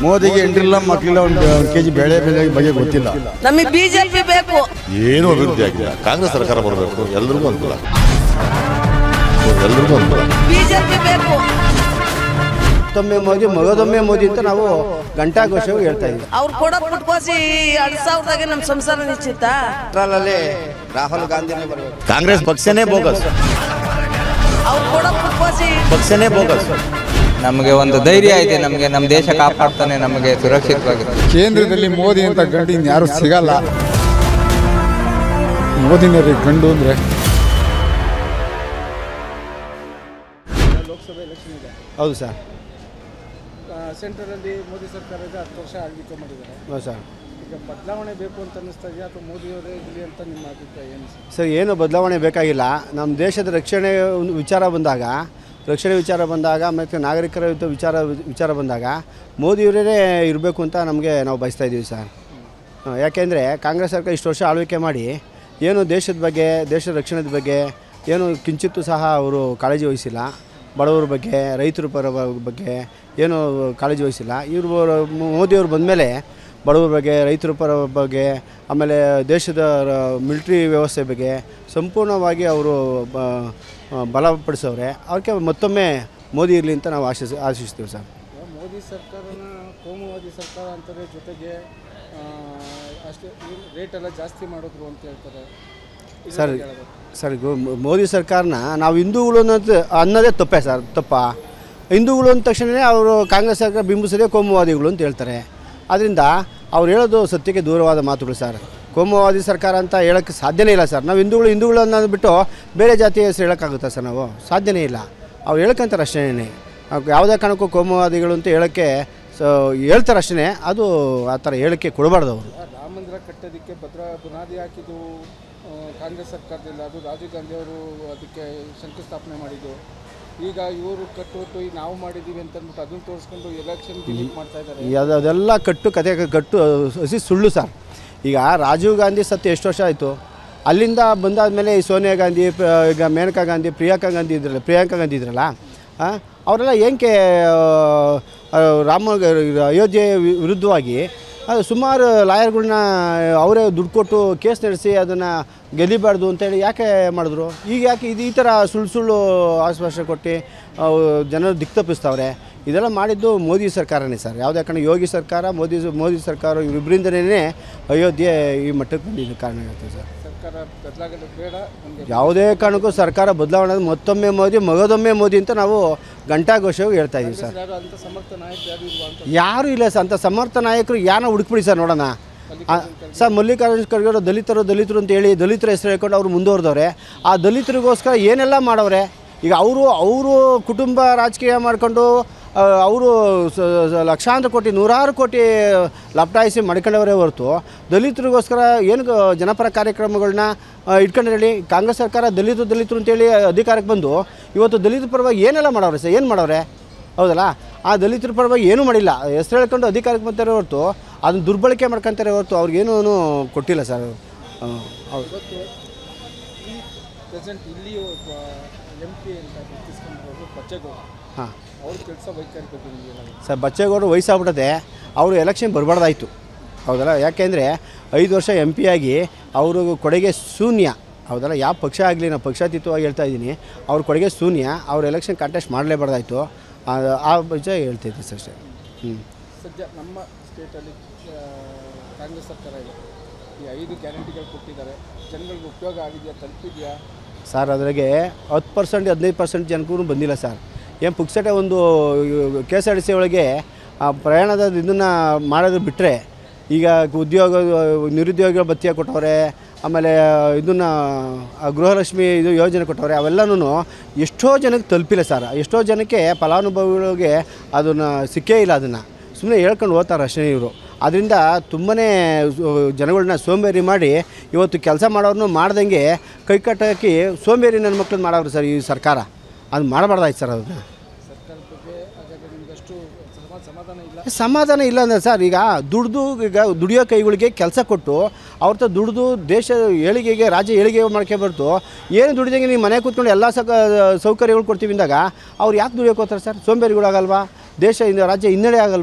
ಮೋದಿಗೆ ಎಂಟ್ರಿಲ್ಲ ಮಕ್ಕಳಿಲ್ಲ ಒಂದು ಕೆ ಜಿ ಬೆಳೆ ಬೆಲೆ ಬಗ್ಗೆ ಗೊತ್ತಿಲ್ಲ ನಮಗೆ ಬಿಜೆಪಿ ಬೇಕು ಏನೂ ಅಭಿವೃದ್ಧಿ ಆಗಿಲ್ಲ ಕಾಂಗ್ರೆಸ್ ಸರ್ಕಾರ ಬರಬೇಕು ಎಲ್ರಿಗೂ ಅನುಕೂಲ ಎಲ್ರಿಗೂ ಅನುಕೂಲ ಬಿಜೆಪಿ ಬೇಕು ಮತ್ತೊಮ್ಮೆ ಮೋದಿ ಮಗದೊಮ್ಮೆ ಮೋದಿ ಅಂತ ನಾವು ಘಂಟಾಘೋಷವಾಗಿ ಹೇಳ್ತಾ ಇದ್ದೀವಿ ಅವ್ರು ಕೊಡೋ ಪುಟ್ಕೋಸಿ ಎರಡ್ ಸಾವಿರದಾಗೆ ನಮ್ಮ ಸಂಸಾರ ನಿಶ್ಚಿತ ಪೆಟ್ರೋಲಲ್ಲಿ ರಾಹುಲ್ ಗಾಂಧಿನೇ ಬರಬೇಕು ಕಾಂಗ್ರೆಸ್ ಪಕ್ಷನೇ ಬೋಗಸ್ ಅವ್ರು ಕೊಡೋ ಪುಟ್ಕೋಸಿ ಪಕ್ಷನೇ ಬೋಗಸ್ ನಮಗೆ ಒಂದು ಧೈರ್ಯ ಇದೆ ನಮಗೆ ನಮ್ಮ ದೇಶ ಕಾಪಾಡ್ತಾನೆ ನಮಗೆ ಸುರಕ್ಷಿತವಾಗಿದೆ ಕೇಂದ್ರದಲ್ಲಿ ಮೋದಿ ಅಂತ ಗಂಡು ಇನ್ಯಾರು ಸಿಗಲ್ಲ ಮೋದಿನೇ ರೀ ಗಂಡು ಅಂದರೆ ಹೌದು ಸರ್ ಸೆಂಟ್ರಲಲ್ಲಿ ಮೋದಿ ಸರ್ಕಾರದ ಹತ್ತು ವರ್ಷ ಆಳ್ವಿಕೆ ಮಾಡಿದ್ದಾರೆ ಹೌದು ಸರ್ ಈಗ ಬದಲಾವಣೆ ಬೇಕು ಅಂತ ಅನ್ನಿಸ್ತಾ ಇದೆಯಾ ಅಥವಾ ಮೋದಿಯವರೇ ಇರಲಿ ಅಂತ ನಿಮ್ಮ ಅಭಿಪ್ರಾಯ ಏನು ಸರ್ ಸರ್ ಏನು ಬದಲಾವಣೆ ಬೇಕಾಗಿಲ್ಲ ನಮ್ಮ ದೇಶದ ರಕ್ಷಣೆ ಒಂದು ವಿಚಾರ ಬಂದಾಗ ರಕ್ಷಣೆ ವಿಚಾರ ಬಂದಾಗ ಮತ್ತು ನಾಗರಿಕರ ವಿತ- ವಿಚಾರ ವಿಚಾರ ಬಂದಾಗ ಮೋದಿಯವರೇ ಇರಬೇಕು ಅಂತ ನಮಗೆ ನಾವು ಬಯಸ್ತಾ ಇದ್ದೀವಿ ಸರ್ ಹಾಂ, ಯಾಕೆಂದರೆ ಕಾಂಗ್ರೆಸ್ ಸರ್ಕಾರ ಇಷ್ಟು ವರ್ಷ ಆಳ್ವಿಕೆ ಮಾಡಿ ಏನು ದೇಶದ ಬಗ್ಗೆ ದೇಶದ ರಕ್ಷಣೆದ ಬಗ್ಗೆ ಏನು ಕಿಂಚಿತ್ತೂ ಸಹ ಅವರು ಕಾಳಜಿ ವಹಿಸಿಲ್ಲ ಬಡವರ ಬಗ್ಗೆ ರೈತರ ಪರ ಬಗ್ಗೆ ಏನು ಕಾಳಜಿ ವಹಿಸಿಲ್ಲ ಇವರು ಮೋದಿಯವರು ಬಂದಮೇಲೆ ಬಡವರ ಬಗ್ಗೆ ರೈತರ ಪರ ಬಗ್ಗೆ ಆಮೇಲೆ ದೇಶದ ಮಿಲಿಟ್ರಿ ವ್ಯವಸ್ಥೆ ಬಗ್ಗೆ ಸಂಪೂರ್ಣವಾಗಿ ಅವರು ಬ- ಬಲಪಡಿಸವ್ರೆ ಅದಕ್ಕೆ ಮತ್ತೊಮ್ಮೆ ಮೋದಿ ಇರಲಿ ಅಂತ ನಾವು ಆಶಿಸ್ ಆಶಿಸ್ತೀವಿ ಸರ್ ಈಗ ಮೋದಿ ಸರ್ಕಾರನ ಕೋಮುವಾದಿ ಸರ್ಕಾರ ಅಂತಾರೆ ಜೊತೆಗೆ ಆ, ಅಷ್ಟೇ ರೇಟ್ ಎಲ್ಲ ಜಾಸ್ತಿ ಮಾಡಿದ್ರು ಅಂತ ಹೇಳ್ತಾರೆ ಇದ್ರ ಸರ್ ಬಗ್ಗೆ ಹೇಳ್ಬೇಕು. ಸರ್ ಗೋ- ಮೋದಿ ಸರ್ಕಾರನ ನಾವು ಹಿಂದೂಗಳು ಅನ್ನೋದು ಅನ್ನೋದೇ ತಪ್ಪೇ ಸರ್ ತಪ್ಪ ಹಿಂದೂಗಳು ಅಂದ ತಕ್ಷಣವೇ ಅವರು ಕಾಂಗ್ರೆಸ್ ಸರ್ಕಾರ ಬಿಂಬಿಸೋದೇ ಕೋಮುವಾದಿಗಳು ಅಂತ ಹೇಳ್ತಾರೆ ಅದರಿಂದ ಅವ್ರು ಹೇಳೋದು ಸತ್ಯಕ್ಕೆ ದೂರವಾದ ಮಾತುಗಳು ಸರ್ ಕೋಮುವಾದಿ ಸರ್ಕಾರ ಅಂತ ಹೇಳೋಕ್ಕೆ ಸಾಧ್ಯನೇ ಇಲ್ಲ ಸರ್ ನಾವು ಹಿಂದೂಗಳು ಹಿಂದೂಗಳು ಅನ್ನೋದು ಬಿಟ್ಟು ಬೇರೆ ಜಾತಿಯ ಹೆಸರು ಹೇಳೋಕ್ಕಾಗುತ್ತಾ ಸರ್ ನಾವು ಸಾಧ್ಯನೇ ಇಲ್ಲ ಅವ್ರು ಹೇಳ್ಕೊಂತಾರೆ ಅಷ್ಟೇ ಯಾವುದೇ ಕಾರಣಕ್ಕೂ ಕೋಮುವಾದಿಗಳು ಅಂತ ಹೇಳೋಕ್ಕೆ ಸೊ ಹೇಳ್ತಾರೆ ಅಷ್ಟೇ ಅದು ಆ ಥರ ಹೇಳೋಕ್ಕೆ ಕೊಡಬಾರ್ದು ಅವರು ರಾಮ ಮಂದಿರ ಕಟ್ಟೋದಕ್ಕೆ ಭದ್ರ ಬುನಾದಿ ಹಾಕಿದ್ದು ಆ, ಕಾಂಗ್ರೆಸ್ ಸರ್ಕಾರದಿಂದ ಅದು ರಾಜೀವ್ ಗಾಂಧಿ ಅವರು ಅದಕ್ಕೆ ಶಂಕುಸ್ಥಾಪನೆ ಮಾಡಿದ್ದು ಈಗ ಇವರು ಕಟ್ಟುವಟ್ಟು ಈಗ ನಾವು ಮಾಡಿದ್ದೀವಿ ಅಂತ ಅಂದ್ಬಿಟ್ಟು ಅದನ್ನು ತೋರಿಸ್ಕೊಂಡು ಎಲೆಕ್ಷನ್ ಡಿಲೀಟ್ ಮಾಡ್ತಾ ಇದ್ದಾರೆ ಅದು- ಅದೆಲ್ಲ ಕಟ್ಟು ಕತೆ ಕಟ್ಟು ಹಸಿ ಸುಳ್ಳು ಸರ್ ಈಗ ರಾಜೀವ್ ಗಾಂಧಿ ಸತ್ತು ಎಷ್ಟು ವರ್ಷ ಆಯಿತು ಅಲ್ಲಿಂದ ಬಂದಾದಮೇಲೆ ಈ ಸೋನಿಯಾ ಗಾಂಧಿ ಪ- ಈಗ ಮೇನಕಾ ಗಾಂಧಿ ಪ್ರಿಯಾಂಕಾ ಗಾಂಧಿ ಇದ್ರಲ್ಲ ಪ್ರಿಯಾಂಕಾ ಗಾಂಧಿ ಇದ್ರಲ್ಲ ಆ, ಅವರೆಲ್ಲ ಏನಕ್ಕೆ ರಾಮ ಅಯೋಧ್ಯೆ ವಿ- ವಿರುದ್ಧವಾಗಿ ಅದು ಸುಮಾರು ಲಾಯರ್ಗಳನ್ನ ಅವರೇ ದುಡ್ಡು ಕೊಟ್ಟು ಕೇಸ್ ನಡೆಸಿ ಅದನ್ನು ಗೆಲ್ಲಿಬಾರ್ದು ಅಂತೇಳಿ ಯಾಕೆ ಮಾಡಿದ್ರು ಈಗ ಯಾಕೆ ಇದು ಈ ಥರ ಸುಳ್ಳು ಸುಳ್ಳು ಆಶ್ವಾಸ ಕೊಟ್ಟು ಅವು ಜನರು ದಿಕ್ ತಪ್ಪಿಸ್ತಾವ್ರೆ ಇದೆಲ್ಲ ಮಾಡಿದ್ದು ಮೋದಿ ಸರ್ಕಾರನೇ ಸರ್ ಯಾವುದೇ ಕಾರಣ ಯೋಗಿ ಸರ್ಕಾರ ಮೋದಿ ಮೋದಿ ಸರ್ಕಾರ ಇವರಿಬ್ಬರಿಂದನೇ ಅಯೋಧ್ಯೆ ಈ ಮಟ್ಟಕ್ಕೆ ಬಂದಿದ್ದು ಕಾರಣ ಆಗುತ್ತೆ ಸರ್ ಸರ್ಕಾರ ಬದಲಾಗಲು ಬೇಡ ನಮಗೆ ಯಾವುದೇ ಕಾರಣಕ್ಕೂ ಸರ್ಕಾರ ಬದಲಾವಣೆ ಆದ್ರೆ ಮತ್ತೊಮ್ಮೆ ಮೋದಿ ಮಗದೊಮ್ಮೆ ಮೋದಿ ಅಂತ ನಾವು ಘಂಟಾಘೋಷವಾಗಿ ಹೇಳ್ತಾ ಇದ್ದೀವಿ ಸರ್ ಯಾರು ಅಂತ ಸಮರ್ಥ ನಾಯಕ ಯಾರು ಇಲ್ವಾ ಅಂತ ಯಾರೂ ಇಲ್ಲ ಸರ್ ಅಂಥ ಸಮರ್ಥ ನಾಯಕರು ಯಾರನ್ನ ಹುಡುಕ್ಬಿಡಿ ಸರ್ ನೋಡೋಣ ಆ, ಸರ್ ಮಲ್ಲಿಕಾರ್ಜುನ ಖರ್ಗೆ ಅವರು ದಲಿತರು ದಲಿತರು ಅಂತ ಹೇಳಿ ದಲಿತರ ಹೆಸರು ಹೇಳ್ಕೊಂಡು ಅವರು ಮುಂದುವರೆದವ್ರೆ ಆ ದಲಿತರಿಗೋಸ್ಕರ ಏನೆಲ್ಲ ಮಾಡವ್ರೆ ಈಗ ಅವರು ಅವರು ಕುಟುಂಬ ರಾಜಕೀಯ ಮಾಡಿಕೊಂಡು ಅವರು ಲಕ್ಷಾಂತರ ಕೋಟಿ ನೂರಾರು ಕೋಟಿ ಲಪಟಾಯಿಸಿ ಮಾಡ್ಕೊಂಡವರೇ ಹೊರತು ದಲಿತರಿಗೋಸ್ಕರ ಏನು ಗ- ಜನಪರ ಕಾರ್ಯಕ್ರಮಗಳನ್ನ ಇಟ್ಕೊಂಡು ಹೇಳಿ ಕಾಂಗ್ರೆಸ್ ಸರ್ಕಾರ ದಲಿತರು ದಲಿತರು ಅಂತೇಳಿ ಅಧಿಕಾರಕ್ಕೆ ಬಂದು ಇವತ್ತು ದಲಿತರ ಪರವಾಗಿ ಏನೆಲ್ಲ ಮಾಡವ್ರೆ ಸರ್ ಏನು ಮಾಡವ್ರೆ ಹೌದಲ್ಲ ಆ ದಲಿತರ ಪರವಾಗಿ ಏನೂ ಮಾಡಿಲ್ಲ ಹೆಸರು ಹೇಳ್ಕೊಂಡು ಅಧಿಕಾರಕ್ಕೆ ಬರ್ತಾರೆ ಹೊರತು ಅದನ್ನ ದುರ್ಬಳಕೆ ಮಾಡ್ಕೊತಾರೆ ಹೊರತು ಅವ್ರಿಗೇನೂ ಕೊಟ್ಟಿಲ್ಲ ಸರ್ ಹೌದು ಇವತ್ತು ಈ ಪ್ರೆಸೆಂಟ್ ಇಲ್ಲಿ ಎಂ ಪಿ ಅಂತ ಗುರುತಿಸ್ಕೊಂಡಿರೋದು ಬಚ್ಚೇಗೌಡ ಹಾಂ ಅವ್ರ ಕೆಲಸ ವೈಖರಿ ಬಗ್ಗೆ ನಿಮಗೆ ಏನಾಗುತ್ತೆ? ಸರ್ ಬಚ್ಚೇಗೌಡರು ವಯಸ್ಸಾಗ್ಬಿಟ್ಟದೆ ಅವರು ಎಲೆಕ್ಷನ್ ಬರಬಾರ್ದಾಯ್ತು ಹೌದಲ್ಲ ಯಾಕೆಂದರೆ ಐದು ವರ್ಷ ಎಂ ಪಿ ಆಗಿ ಅವರು ಕೊಡುಗೆ ಶೂನ್ಯ ಹೌದಲ್ಲ ಯಾವ ಪಕ್ಷ ಆಗಲಿ ನಾನು ಪಕ್ಷಾತೀತವಾಗಿ ಹೇಳ್ತಾ ಇದ್ದೀನಿ ಅವ್ರ ಕೊಡುಗೆ ಶೂನ್ಯ ಅವ್ರು ಎಲೆಕ್ಷನ್ ಕಾಂಟೆಸ್ಟ್ ಮಾಡಲೇಬಾರ್ದಾಯ್ತು ಆ- ಆ ವಿಷಯ ಹೇಳ್ತಿದ್ದೆ ಸರ್ ಅಷ್ಟೇ ಹ್ಞೂ ಸದ್ಯ ನಮ್ಮ ಸ್ಟೇಟಲ್ಲಿ ಆ, ಕಾಂಗ್ರೆಸ್ ಸರ್ಕಾರ ಇದೆ ಈ ಐದು ಗ್ಯಾರಂಟಿಗಳು ಕೊಟ್ಟಿದ್ದಾರೆ ಜನಗಳಿಗೆ ಉಪಯೋಗ ಆಗಿದೆಯಾ ತಲುಪಿದೆಯಾ ಸರ್ ಅದ್ರಾಗೆ ಹತ್ತು ಪರ್ಸೆಂಟ್ ಹದಿನೈದು ಪರ್ಸೆಂಟ್ ಜನಕ್ಕೂ ಬಂದಿಲ್ಲ ಸರ್ ಏನು ಪುಕ್ಸಟೆ ಒಂದು K S R T C ಒಳಗೆ ಆ ಪ್ರಯಾಣದ ಇದನ್ನು ಮಾಡೋದು ಬಿಟ್ಟರೆ ಈಗ ಉದ್ಯೋಗ ನಿರುದ್ಯೋಗ ಭತ್ಯೆ ಕೊಟ್ಟವ್ರೆ ಆಮೇಲೆ ಇದನ್ನು ಗೃಹಲಕ್ಷ್ಮಿ ಇದು ಯೋಜನೆ ಕೊಟ್ಟವ್ರೆ ಅವೆಲ್ಲನೂ ಎಷ್ಟೋ ಜನಕ್ಕೆ ತಲುಪಿಲ್ಲ ಸರ್ ಎಷ್ಟೋ ಜನಕ್ಕೆ ಫಲಾನುಭವಿಗಳಿಗೆ ಅದನ್ನು ಸಿಕ್ಕೇ ಇಲ್ಲ ಅದನ್ನು ಸುಮ್ಮನೆ ಹೇಳ್ಕೊಂಡು ಹೋಗ್ತಾರೆ ಅಷ್ಟೇ ಇವರು ಅದರಿಂದ ತುಂಬಾ ಜನಗಳನ್ನ ಸೋಂಬೇರಿ ಮಾಡಿ ಇವತ್ತು ಕೆಲಸ ಮಾಡೋರನ್ನು ಮಾಡ್ದಂಗೆ ಕೈ ಕಟ್ಟಾಕಿ ಸೋಂಬೇರಿ ನನ್ನ ಮಕ್ಳನ್ನ ಮಾಡವ್ರು ಸರ್ ಈ ಸರ್ಕಾರ ಅದು ಮಾಡಬಾರ್ದಾಯ್ತು ಸರ್ ಅದನ್ನು ಸರ್ಕಾರದ ಬಗ್ಗೆ ಹಾಗಾದ್ರೆ ನಿಮ್ಗೆ ಅಷ್ಟು ಸಮ ಸಮಾಧಾನ ಇಲ್ಲ ಸಮಾಧಾನ ಇಲ್ಲ ಅಂದ್ರೆ ಸರ್ ಈಗ ದುಡ್ದು ಈಗ ದುಡಿಯೋ ಕೈಗಳಿಗೆ ಕೆಲಸ ಕೊಟ್ಟು ಅವ್ರ ಹತ್ರ ದುಡಿದು ದೇಶ ಏಳಿಗೆಗೆ ರಾಜ್ಯ ಏಳಿಗೆ ಮಾಡ್ಕೆ ಬರ್ತು ಏನು ದುಡಿದಂಗೆ ನೀವು ಮನೆ ಕೂತ್ಕೊಂಡು ಎಲ್ಲ ಸಕ ಸೌಕರ್ಯಗಳು ಕೊಡ್ತೀವಿ ಅಂದಾಗ ಅವ್ರು ಯಾಕೆ ದುಡಿಯೋಕೆ ಹೋಗ್ತಾರೆ ಸರ್ ಸೋಂಬೇರಿಗಳಾಗಲ್ವಾ ದೇಶ ಇಂದ ರಾಜ್ಯ ಹಿನ್ನಡೆ ಆಗಲ್ವಾ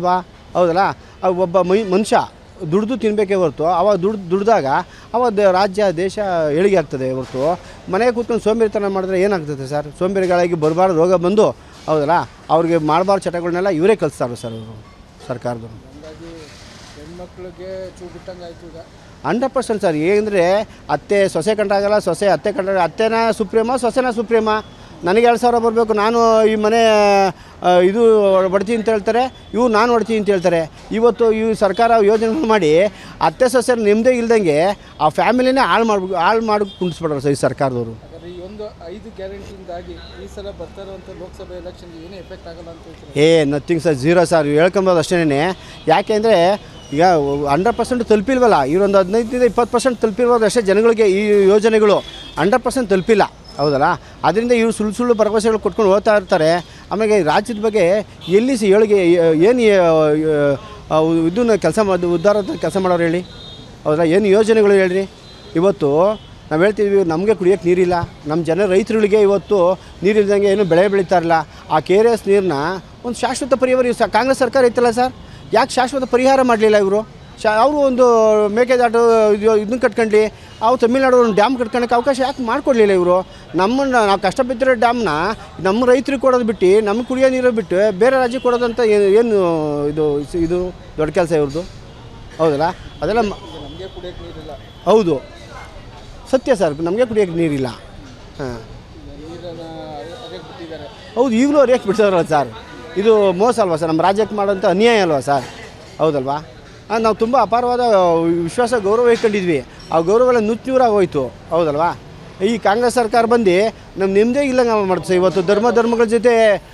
ಹೌದಲ್ಲ ಆ ಒಬ್ಬ ಮೈ ಮನುಷ್ಯ ದುಡ್ದು ತಿನ್ನಬೇಕೇ ಹೊರತು ಅವಾಗ ದುಡ್ದು ದುಡ್ದಾಗ ಅವಾಗ ದ- ರಾಜ್ಯ ದೇಶ ಏಳಿಗೆ ಆಗ್ತದೆ ಹೊರತು ಮನೆಗೆ ಕೂತ್ಕೊಂಡು ಸೋಂಬೇರಿತನ ಮಾಡಿದ್ರೆ ಏನಾಗ್ತದೆ ಸರ್ ಸೋಂಬೇರಿಗಳಾಗಿ ಬರಬಾರ್ದು ರೋಗ ಬಂದು ಹೌದಲ್ಲ ಅವ್ರಿಗೆ ಮಾಡಬಾರ್ದು ಚಟಗಳನ್ನೆಲ್ಲ ಇವರೇ ಕಲಿಸ್ತಾರೆ ಸರ್ ಅವರು ಸರ್ಕಾರದವರು ಹಂಗಾಗಿ ಹೆಣ್ಮಕ್ಳಿಗೆ ಚೂ ಬಿಟ್ಟಂಗೆ ಆಯ್ತು ಈಗ ಹಂಡ್ರೆಡ್ ಪರ್ಸೆಂಟ್ ಸರ್ ಏನಂದರೆ ಅತ್ತೆ ಸೊಸೆ ಕಂಡಾಗಲ್ಲ ಸೊಸೆ ಅತ್ತೆ ಕಂಡಾಗ ಅತ್ತೆನ ಸುಪ್ರೀಮ ಸೊಸೆನ ಸುಪ್ರೀಮ ನನಗೆ ಎರಡು ಸಾವಿರ ಬರಬೇಕು ನಾನು ಈ ಮನೆ ಆ, ಇದು ಹೊಡ್ತೀನಿ ಅಂತ ಹೇಳ್ತಾರೆ ಇವು ನಾನು ಹೊಡ್ತೀನಿ ಅಂತ ಹೇಳ್ತಾರೆ ಇವತ್ತು ಈ ಸರ್ಕಾರ ಯೋಜನೆಗಳು ಮಾಡಿ ಅತ್ತೆ ಸೊಸೆ ನೆಮ್ಮದಿ ಇಲ್ದಂಗೆ ಆ ಫ್ಯಾಮಿಲಿನೇ ಹಾಳು ಮಾಡ್ಬೇಕು ಹಾಳು ಮಾಡಿ ಕುಂಡಿಸ್ಬಿಡ್ತಾರೆ ಸರ್ ಈ ಸರ್ಕಾರದವರು ಹಾಗಾದ್ರೆ ಈ ಒಂದು ಐದು ಗ್ಯಾರಂಟಿಯಿಂದಾಗಿ ಈ ಸಲ ಬರ್ತಾ ಇರುವಂಥ ಲೋಕಸಭೆ ಎಲೆಕ್ಷನ್ಗೆ ಏನೂ ಎಫೆಕ್ಟ್ ಆಗಲ್ಲ ಅಂತ ಹೇಳ್ತಾರೆ ಏ ನಥಿಂಗ್ ಸರ್ ಜೀರೋ ಸರ್ ಹೇಳ್ಕೊಬೋದು ಅಷ್ಟೇ ಯಾಕೆ ಅಂದರೆ ಈಗ ಹಂಡ್ರೆಡ್ ಪರ್ಸೆಂಟ್ ತಲುಪಿಲ್ವಲ್ಲ ಇವರೊಂದು ಹದಿನೈದರಿಂದ ಇಪ್ಪತ್ತು ಪರ್ಸೆಂಟ್ ತಲುಪಿರ್ಬೋದು ಅಷ್ಟೇ ಜನಗಳಿಗೆ ಈ ಯೋಜನೆಗಳು ಹಂಡ್ರೆಡ್ ಪರ್ಸೆಂಟ್ ತಲುಪಿಲ್ಲ ಹೌದಲ್ಲ ಅದರಿಂದ ಇವರು ಸುಳ್ಳು ಸುಳ್ಳು ಭರವಸೆಗಳು ಕೊಟ್ಕೊಂಡು ಹೋಗ್ತಾ ಇರ್ತಾರೆ ಆಮೇಲೆ ಈ ರಾಜ್ಯದ ಬಗ್ಗೆ ಎಲ್ಲಿ ಸಿ ಏಳಿಗೆ ಏನು ಇದನ್ನ ಕೆಲಸ ಮಾಡಿ ಉದ್ಧಾರ ಕೆಲಸ ಮಾಡೋರು ಹೇಳಿ ಹೌದಾ ಏನು ಯೋಜನೆಗಳು ಹೇಳ್ರಿ ಇವತ್ತು ನಾವು ಹೇಳ್ತಿದ್ವಿ ನಮಗೆ ಕುಡಿಯೋಕ್ಕೆ ನೀರಿಲ್ಲ ನಮ್ಮ ಜನ ರೈತರುಗಳಿಗೆ ಇವತ್ತು ನೀರಿಲ್ದಂಗೆ ಏನು ಬೆಳೆ ಬೆಳೀತಾ ಇರಲ್ಲ ಆ ಕೆ ಆರ್ ಎಸ್ ನೀರನ್ನ ಒಂದು ಶಾಶ್ವತ ಪರಿಹಾರ ಇವ್ ಸ- ಕಾಂಗ್ರೆಸ್ ಸರ್ಕಾರ ಇತ್ತಲ್ಲ ಸರ್ ಯಾಕೆ ಶಾಶ್ವತ ಪರಿಹಾರ ಮಾಡಲಿಲ್ಲ ಇವರು ಶಾ ಅವರು ಒಂದು ಮೇಕೆದಾಟು ಇದು ಇದನ್ನ ಕಟ್ಕೊಂಡು ಅವು ತಮಿಳ್ನಾಡು ಒಂದು ಡ್ಯಾಮ್ ಕಟ್ಕೊಳಕ್ಕೆ ಅವಕಾಶ ಯಾಕೆ ಮಾಡಿಕೊಡ್ಲಿಲ್ಲ ಇವರು ನಮ್ಮನ್ನು ನಾವು ಕಷ್ಟಬಿದ್ದಿರೋ ಡ್ಯಾಮ್ನ ನಮ್ಮ ರೈತರಿಗೆ ಕೊಡೋದು ಬಿಟ್ಟು ನಮಗೆ ಕುಡಿಯೋ ನೀರು ಬಿಟ್ಟು ಬೇರೆ ರಾಜ್ಯಕ್ಕೆ ಕೊಡೋದಂತ ಏನು ಏನು ಇದು ಇದು ದೊಡ್ಡ ಕೆಲಸ ಇವ್ರದ್ದು ಹೌದಲ್ಲ ಅದೆಲ್ಲ ಮ- ನಮಗೆ ಕುಡಿಯೋಕ್ಕೆ ನೀರಿಲ್ಲ ಹೌದು ಸತ್ಯ ಸರ್ ನಮಗೆ ಕುಡಿಯೋಕ್ಕೆ ನೀರಿಲ್ಲ ಹಾಂ ನೀರನ್ನು ಅದೇ ಬಿಟ್ಟಿದ್ದಾರೆ ಹೌದು ಈಗಲೂ ರೇಟ್ ಬಿಡ್ತಾರಲ್ಲ ಸರ್ ಇದು ಮೋಸ ಅಲ್ವಾ ಸರ್ ನಮ್ಮ ರಾಜ್ಯಕ್ಕೆ ಮಾಡೋಂಥ ಅನ್ಯಾಯ ಅಲ್ವಾ ಸರ್ ಹೌದಲ್ವಾ ಆ, ನಾವು ತುಂಬ ಅಪಾರವಾದ ವಿಶ್ವಾಸ ಗೌರವ ಇಟ್ಕೊಂಡಿದ್ವಿ ಆ ಗೌರವ ಎಲ್ಲ ನುಚ್ಚೂರಾಗಿ ಹೋಯ್ತು ಹೌದಲ್ವಾ ಈ ಕಾಂಗ್ರೆಸ್ ಸರ್ಕಾರ ಬಂದು ನಮ್ಮ ನಿಮ್ಮದೇ ಇಲ್ಲಂಗೆ ಮಾಡ್ತೀವಿ ಇವತ್ತು ಧರ್ಮ ಧರ್ಮಗಳ ಜೊತೆ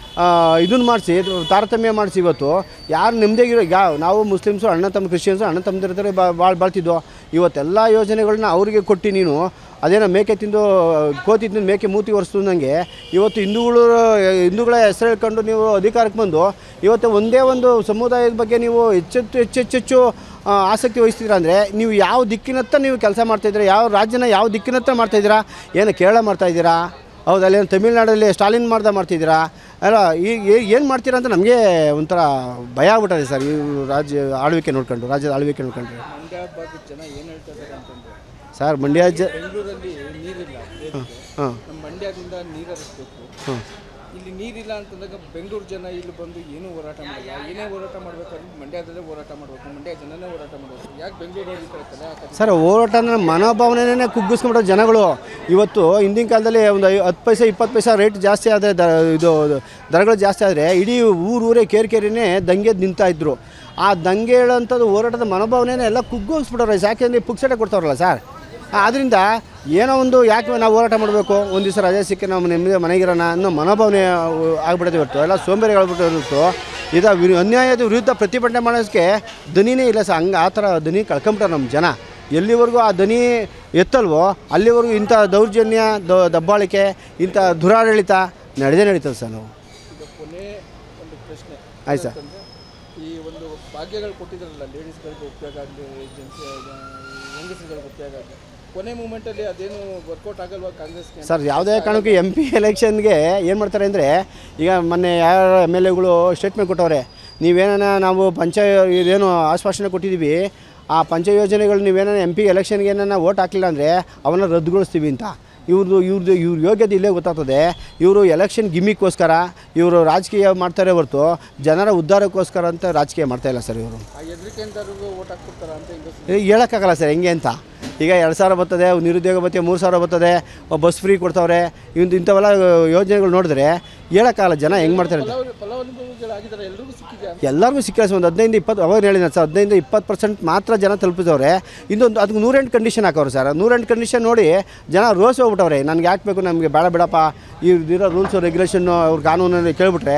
ಇದನ್ನು ಮಾಡಿಸಿ ತಾರತಮ್ಯ ಮಾಡಿಸಿ ಇವತ್ತು ಯಾರು ನೆಮ್ಮದಿಯಾಗಿರೋ ಈಗ ನಾವು ಮುಸ್ಲಿಮ್ಸು ಅಣ್ಣ ತಮ್ಮ ಕ್ರಿಶ್ಚಿಯನ್ಸು ಅಣ್ಣ ತಮ್ಮದಿರ ಥರ ಬಾ ಭಾಳ ಬಾಳ್ತಿದ್ವು ಇವತ್ತೆಲ್ಲ ಯೋಜನೆಗಳನ್ನ ಅವರಿಗೆ ಕೊಟ್ಟು ನೀನು ಅದೇನೋ ಮೇಕೆ ತಿಂದು ಕೋತಿ ತಿಂದು ಮೇಕೆ ಮೂತಿ ಒರೆಸ್ದಂಗೆ ಇವತ್ತು ಹಿಂದೂಗಳು ಹಿಂದೂಗಳ ಹೆಸರು ಹೇಳ್ಕೊಂಡು ನೀವು ಅಧಿಕಾರಕ್ಕೆ ಬಂದು ಇವತ್ತು ಒಂದೇ ಒಂದು ಸಮುದಾಯದ ಬಗ್ಗೆ ನೀವು ಹೆಚ್ಚೆಚ್ಚು ಹೆಚ್ಚೆಚ್ಚೆಚ್ಚು ಆ, ಆಸಕ್ತಿ ವಹಿಸ್ತಿದ್ದೀರಾ ಅಂದರೆ ನೀವು ಯಾವ ದಿಕ್ಕಿನತ್ತ ನೀವು ಕೆಲಸ ಮಾಡ್ತಾಯಿದ್ದೀರಾ ಯಾವ ರಾಜ್ಯನ ಯಾವ ದಿಕ್ಕಿನತ್ತ ಮಾಡ್ತಾಯಿದ್ದೀರಾ ಏನು ಕೇರಳ ಮಾಡ್ತಾಯಿದ್ದೀರಾ ಹೌದಾ ಅಲ್ಲೇನು ತಮಿಳ್ನಾಡಲ್ಲಿ ಸ್ಟಾಲಿನ್ ಮಾಡ್ದ ಮಾಡ್ತಿದ್ದೀರಾ ಅಲ್ಲ ಈಗ ಏನು ಮಾಡ್ತೀರಾ ಅಂತ ನಮಗೆ ಒಂಥರ ಭಯ ಆಗ್ಬಿಟ್ಟಿದೆ ಸರ್ ಈ ರಾಜ್ಯ ಆಳ್ವಿಕೆ ನೋಡ್ಕೊಂಡು ರಾಜ್ಯದ ಆಳ್ವಿಕೆ ನೋಡ್ಕೊಂಡ್ರೆ ಮಂಡ್ಯ ಭಾಗದ ಜನ ಏನು ಹೇಳ್ತಾ ಇದ್ದಾರೆ ಅಂತಂದ್ರೆ ಸರ್ ಮಂಡ್ಯ ಜ ಬೆಂಗಳೂರಲ್ಲಿ ನೀರಿಲ್ಲ ಹಾಂ ನಮ್ಮ ಮಂಡ್ಯದಿಂದ ನೀರು ಹರಿಸ್ಬೇಕು ಹಾಂ ಇಲ್ಲಿ ನೀರಿಲ್ಲ ಅಂತಂದಾಗ ಬೆಂಗಳೂರು ಜನ ಇಲ್ಲಿ ಬಂದು ಏನೂ ಹೋರಾಟ ಮಾಡಲ್ಲ ಏನೇ ಹೋರಾಟ ಮಾಡ್ಬೇಕಾದ್ರೂ ಮಂಡ್ಯದಲ್ಲೇ ಹೋರಾಟ ಮಾಡಬೇಕು ಮಂಡ್ಯ ಜನನೇ ಹೋರಾಟ ಮಾಡಬೇಕು ಯಾಕೆ ಬೆಂಗಳೂರು ಈ ಕಡೆ ತಲೆ ಹಾಕೋದು ಸರ್ ಹೋರಾಟ ಅಂದ್ರೆ ಮನೋಭಾವನೆನೇ ಕುಗ್ಗಿಸ್ಕೊಂಡ್ಬಿಡೋ ಜನಗಳು ಇವತ್ತು ಹಿಂದಿನ ಕಾಲದಲ್ಲಿ ಒಂದು ಐ ಹತ್ತು ಪೈಸೆ ಇಪ್ಪತ್ತು ಪೈಸೆ ರೇಟ್ ಜಾಸ್ತಿ ಆದರೆ ದ ಇದು ದರಗಳು ಜಾಸ್ತಿ ಆದರೆ ಇಡೀ ಊರೂರೇ ಕೇರಿ ಕೇರಿನೇ ದಂಗೆ ನಿಂತಾ ಇದ್ರು ಆ ದಂಗೆ ಹೇಳೋಂಥದ್ದು ಹೋರಾಟದ ಮನೋಭಾವನೆನೇ ಎಲ್ಲ ಕುಗ್ಗೋಗಿಸ್ಬಿಡೋರು ಯಾಕೆಂದರೆ ಪುಕ್ಸಟೆ ಕೊಡ್ತಾರಲ್ಲ ಸರ್ ಆದ್ದರಿಂದ ಏನೋ ಒಂದು ಯಾಕೆ ನಾವು ಹೋರಾಟ ಮಾಡಬೇಕು ಒಂದು ದಿವಸ ರಜೆ ಸಿಕ್ಕಿ ನಾವು ನೆಮ್ಮದಿ ಮನೆಗಿರೋಣ ಅನ್ನೋ ಮನೋಭಾವನೆ ಆಗ್ಬಿಡೋದು ಇವತ್ತು ಎಲ್ಲ ಸೋಂಬೇರಿಗಳ್ಬಿಟ್ಟು ಇವತ್ತು ಇದು ವಿರು ಅನ್ಯಾಯದ ವಿರುದ್ಧ ಪ್ರತಿಭಟನೆ ಮಾಡೋದಕ್ಕೆ ದನಿನೇ ಇಲ್ಲ ಸರ್ ಹಂಗೆ ಆ ಥರ ದನಿ ಕಳ್ಕೊಂಬಿಟ್ಟಾರೆ ನಮ್ಮ ಜನ ಎಲ್ಲಿವರೆಗೂ ಆ ದನಿ ಎತ್ತಲ್ವೋ ಅಲ್ಲಿವರೆಗೂ ಇಂಥ ದೌರ್ಜನ್ಯ ದ- ದಬ್ಬಾಳಿಕೆ ಇಂಥ ದುರಾಡಳಿತ ನಡೆದೇ ನಡೀತದೆ ಸರ್ ನಾವು ಈಗ ಕೊನೆ ಒಂದು ಪ್ರಶ್ನೆ ಆಯ್ತು ಸರ್ ಅಂತಂದ್ರೆ ಈ ಒಂದು ಭಾಗ್ಯಗಳು ಕೊಟ್ಟಿದ್ದಾರಲ್ಲ ಲೇಡೀಸ್ಗಳಿಗೆ ಉಪಯೋಗ ಆಗಲಿ ಜೆಂಟ್ಸ್ ಹೆಂಗಸರುಗಳಿಗೆ ಉಪಯೋಗ ಆಗಲಿ ಕೊನೆ ಮೂಮೆಂಟಲ್ಲಿ ಅದೇನು ವರ್ಕೌಟ್ ಆಗಲ್ವಾ ಕಾಂಗ್ರೆಸ್ಗೆ ಸರ್ ಯಾವುದೇ ಕಾರಣಕ್ಕೂ ಎಮ್ ಪಿ ಎಲೆಕ್ಷನ್ಗೆ ಏನು ಮಾಡ್ತಾರೆ ಅಂದರೆ ಈಗ ಮೊನ್ನೆ ಯಾರು ಎಮ್ ಎಲ್ ಎಗಳು ಸ್ಟೇಟ್ಮೆಂಟ್ ಕೊಟ್ಟವ್ರೆ ನೀವೇನ ನಾವು ಪಂಚ ಇದೇನು ಆಶ್ವಾಸನೆ ಕೊಟ್ಟಿದ್ದೀವಿ ಆ ಪಂಚ ಯೋಜನೆಗಳು ನೀವೇನ ಎಮ್ ಪಿ ಎಲೆಕ್ಷನ್ಗೆ ಏನಾರ ಓಟ್ ಹಾಕಲಿಲ್ಲ ಅಂದರೆ ಅವನ್ನ ರದ್ದುಗೊಳಿಸ್ತೀವಿ ಅಂತ ಇವ್ರದ್ದು ಇವ್ರದ್ದು ಇವ್ರ ಯೋಗ್ಯತೆ ಇಲ್ಲೇ ಗೊತ್ತಾಗ್ತದೆ ಇವರು ಎಲೆಕ್ಷನ್ ಗಿಮ್ಮಿಕ್ಕೋಸ್ಕರ ಇವರು ರಾಜಕೀಯ ಮಾಡ್ತಾರೆ ಹೊರತು ಜನರ ಉದ್ಧಾರಕ್ಕೋಸ್ಕರ ಅಂತ ರಾಜಕೀಯ ಮಾಡ್ತಾ ಇಲ್ಲ ಸರ್ ಇವರು ಆ ಹೆದರಿಕೆಯಿಂದವ್ರಿಗೂ ಓಟ್ ಹಾಕ್ಬಿಡ್ತಾರ ಅಂತ ಹೆಂಗಸರು ಹೇಳೋಕ್ಕಾಗಲ್ಲ ಸರ್ ಹೆಂಗೆ ಅಂತ ಈಗ ಎರಡು ಸಾವಿರ ಬರ್ತದೆ ನಿರುದ್ಯೋಗ ಭತ್ಯೆ ಮೂರು ಸಾವಿರ ಬರ್ತದೆ ಬಸ್ ಫ್ರೀ ಕೊಡ್ತಾವ್ರೆ ಇವಂದು ಇಂಥವೆಲ್ಲ ಯೋಜನೆಗಳು ನೋಡಿದ್ರೆ ಹೇಳೋಕ್ಕಾಗಲ್ಲ ಜನ ಹೆಂಗೆ ಮಾಡ್ತಾರೆ ಅಂತ ಫಲಾವ ಫಲಾನುಭವಿಗಳಾಗಿದ್ದಾರೆ ಎಲ್ರಿಗೂ ಸಿಕ್ಕಿದೆ ಎಲ್ಲರಿಗೂ ಸಿಕ್ಕಿಲ್ಲ ಸರ್ ಒಂದು ಹದಿನೈದು ಇಪ್ಪತ್ತು ಅವಾಗ ಹೇಳಿದ ಸರ್ ಹದಿನೈದು ಇಪ್ಪತ್ತು ಪರ್ಸೆಂಟ್ ಮಾತ್ರ ಜನ ತಲುಪಿದವ್ರೆ ಇನ್ನೊಂದು ಅದಕ್ಕೆ ನೂರೆಂಟು ಕಂಡೀಷನ್ ಹಾಕವ್ರೆ ಸರ್ ನೂರೆಂಟು ಕಂಡೀಷನ್ ನೋಡಿ ಜನ ರೋಸ್ ಹೋಗ್ಬಿಟ್ಟವ್ರೆ ನನಗೆ ಯಾಕೆ ಬೇಕು ನಮಗೆ ಬೇಡ ಬೇಡಪ್ಪ ಇವ್ರದ್ದಿರೋ ರೂಲ್ಸು ರೆಗ್ಯುಲೇಷನ್ನು ಅವ್ರ ಕಾನೂನಲ್ಲಿ ಕೇಳಿಬಿಟ್ರೆ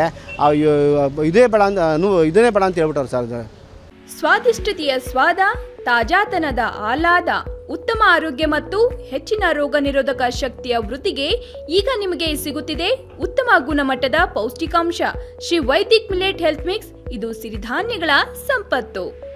ಇದೇ ಬೇಡ ಅಂತ ನು- ಇದನ್ನೇ ಬೇಡ ಅಂತ ಹೇಳ್ಬಿಟ್ಟವ್ರೆ ಸರ್ ಅದು. ಸ್ವಾದಿಷ್ಟತೆಯ ಸ್ವಾದ ತಾಜಾತನದ ಆಹ್ಲಾದ ಉತ್ತಮ ಆರೋಗ್ಯ ಮತ್ತು ಹೆಚ್ಚಿನ ರೋಗ ನಿರೋಧಕ ಶಕ್ತಿಯ ವೃದ್ಧಿಗೆ ಈಗ ನಿಮಗೆ ಸಿಗುತ್ತಿದೆ ಉತ್ತಮ ಗುಣಮಟ್ಟದ ಪೌಷ್ಟಿಕಾಂಶ Shri Vaidik millet health mix ಇದು ಸಿರಿಧಾನ್ಯಗಳ ಸಂಪತ್ತು